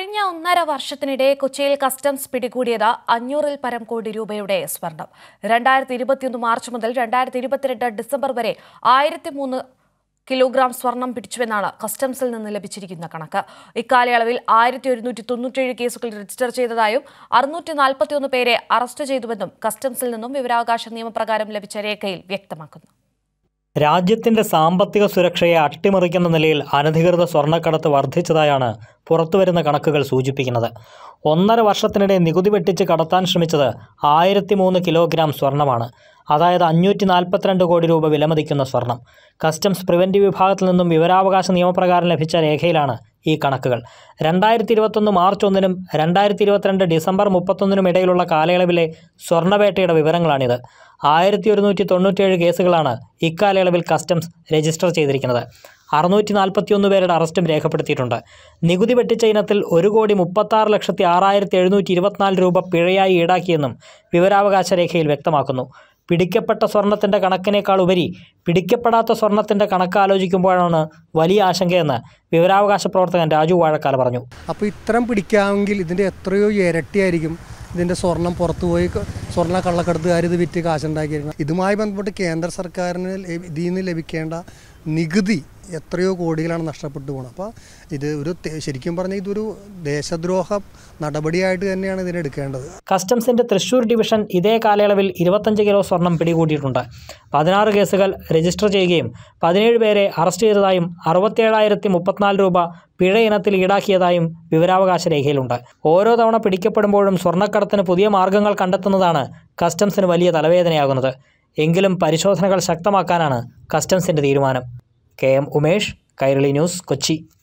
കഴിഞ്ഞ ഒന്നര വർഷത്തിനിടെ കൊച്ചിയിൽ കസ്റ്റംസ് പിടികൂടിയത് അഞ്ഞൂറിൽ പരം കോടി രൂപയുടെ സ്വർണം രണ്ടായിരത്തി ഇരുപത്തിയൊന്ന് മാർച്ച് മുതൽ രണ്ടായിരത്തി ഇരുപത്തിരണ്ട് ഡിസംബർ വരെ ആയിരത്തി മൂന്ന് കിലോഗ്രാം സ്വർണം പിടിച്ചുവെന്നാണ് കസ്റ്റംസിൽ നിന്ന് ലഭിച്ചിരിക്കുന്ന കണക്ക് ഇക്കാലയളവിൽ ആയിരത്തി ഒരുന്നൂറ്റി തൊണ്ണൂറ്റേഴ് കേസുകൾ രജിസ്റ്റർ ചെയ്തതായും അറുന്നൂറ്റി നാൽപ്പത്തിയൊന്ന് പേരെ അറസ്റ്റ് ചെയ്തുവെന്നും കസ്റ്റംസിൽ നിന്നും വിവരാവകാശ നിയമപ്രകാരം ലഭിച്ച രേഖയിൽ വ്യക്തമാക്കുന്നു രാജ്യത്തിന്റെ സാമ്പത്തിക സുരക്ഷയെ അട്ടിമറിക്കുന്ന നിലയിൽ അനധികൃത സ്വർണ്ണക്കടത്ത് വർദ്ധിച്ചതായാണ് പുറത്തുവരുന്ന കണക്കുകൾ സൂചിപ്പിക്കുന്നത് ഒന്നര വർഷത്തിനിടെ നികുതി വെട്ടിച്ച് കടത്താൻ ശ്രമിച്ചത് ആയിരത്തി മൂന്ന് കിലോഗ്രാം സ്വർണ്ണമാണ് അതായത് അഞ്ഞൂറ്റി നാൽപ്പത്തിരണ്ട് കോടി രൂപ വിലമതിക്കുന്ന സ്വർണം കസ്റ്റംസ് പ്രിവൻറ്റീവ് വിഭാഗത്തിൽ നിന്നും വിവരാവകാശ നിയമപ്രകാരം ലഭിച്ച രേഖയിലാണ് ഈ കണക്കുകൾ രണ്ടായിരത്തി ഇരുപത്തൊന്ന് മാർച്ച് ഒന്നിനും രണ്ടായിരത്തി ഇരുപത്തിരണ്ട് ഡിസംബർ മുപ്പത്തൊന്നിനും ഇടയിലുള്ള കാലയളവിലെ സ്വർണ്ണവേട്ടയുടെ വിവരങ്ങളാണിത് ആയിരത്തി ഒരുന്നൂറ്റി തൊണ്ണൂറ്റേഴ് കേസുകളാണ് ഇക്കാലയളവിൽ കസ്റ്റംസ് രജിസ്റ്റർ ചെയ്തിരിക്കുന്നത് അറുന്നൂറ്റി നാൽപ്പത്തിയൊന്ന് പേരുടെ അറസ്റ്റും രേഖപ്പെടുത്തിയിട്ടുണ്ട് നികുതി വെട്ടിച്ച ഇനത്തിൽ ഒരു കോടി മുപ്പത്താറ് ലക്ഷത്തി ആറായിരത്തി എഴുന്നൂറ്റി ഇരുപത്തിനാല് രൂപ പിഴയായി ഈടാക്കിയെന്നും വിവരാവകാശ രേഖയിൽ വ്യക്തമാക്കുന്നു പിടിക്കപ്പെട്ട സ്വർണത്തിൻ്റെ കണക്കിനേക്കാൾ ഉപരി പിടിക്കപ്പെടാത്ത സ്വർണത്തിൻ്റെ കണക്ക് ആലോചിക്കുമ്പോഴാണ് വലിയ ആശങ്കയെന്ന് വിവരാവകാശ പ്രവർത്തകൻ രാജു വാഴക്കാല പറഞ്ഞു അപ്പോൾ ഇത്തരം പിടിക്കാമെങ്കിൽ ഇതിൻ്റെ എത്രയോ ഇരട്ടിയായിരിക്കും ഇതിൻ്റെ സ്വർണം പുറത്തു പോയി ക- സ്വർണ്ണ കള്ളക്കടത്തുകാർ ഇത് വിറ്റ് കാശുണ്ടാക്കിയിരിക്കണം ഇതുമായി ബന്ധപ്പെട്ട് കേന്ദ്ര സർക്കാരിന് ലഭി- ഇതിൽ നിന്ന് ലഭിക്കേണ്ട നികുതി എത്രയോ കോടികളാണ് നഷ്ടപ്പെട്ടു പോകുന്നത് അപ്പോൾ ഇത് ഒരു തെ- ശരിക്കും പറഞ്ഞാൽ ഇതൊരു ദേശദ്രോഹ നടപടിയായിട്ട് തന്നെയാണ് ഇതിനെടുക്കേണ്ടത് കസ്റ്റംസിന്റെ തൃശൂർ ഡിവിഷൻ ഇതേ കാലയളവിൽ ഇരുപത്തഞ്ച് കിലോ സ്വർണം പിടികൂടിയിട്ടുണ്ട് പതിനാറ് കേസുകൾ രജിസ്റ്റർ ചെയ്യുകയും പതിനേഴ് പേരെ അറസ്റ്റ് ചെയ്തതായും അറുപത്തേഴായിരത്തി മുപ്പത്തിനാല് രൂപ പിഴ ഇനത്തിൽ ഈടാക്കിയതായും വിവരാവകാശ രേഖയിലുണ്ട് ഓരോ തവണ പിടിക്കപ്പെടുമ്പോഴും സ്വർണ്ണക്കടത്തിന് പുതിയ മാർഗങ്ങൾ കണ്ടെത്തുന്നതാണ് കസ്റ്റംസിന് വലിയ തലവേദനയാകുന്നത് എങ്കിലും പരിശോധനകൾ ശക്തമാക്കാനാണ് കസ്റ്റംസിന്റെ തീരുമാനം K M Umesh Kairali news Kochi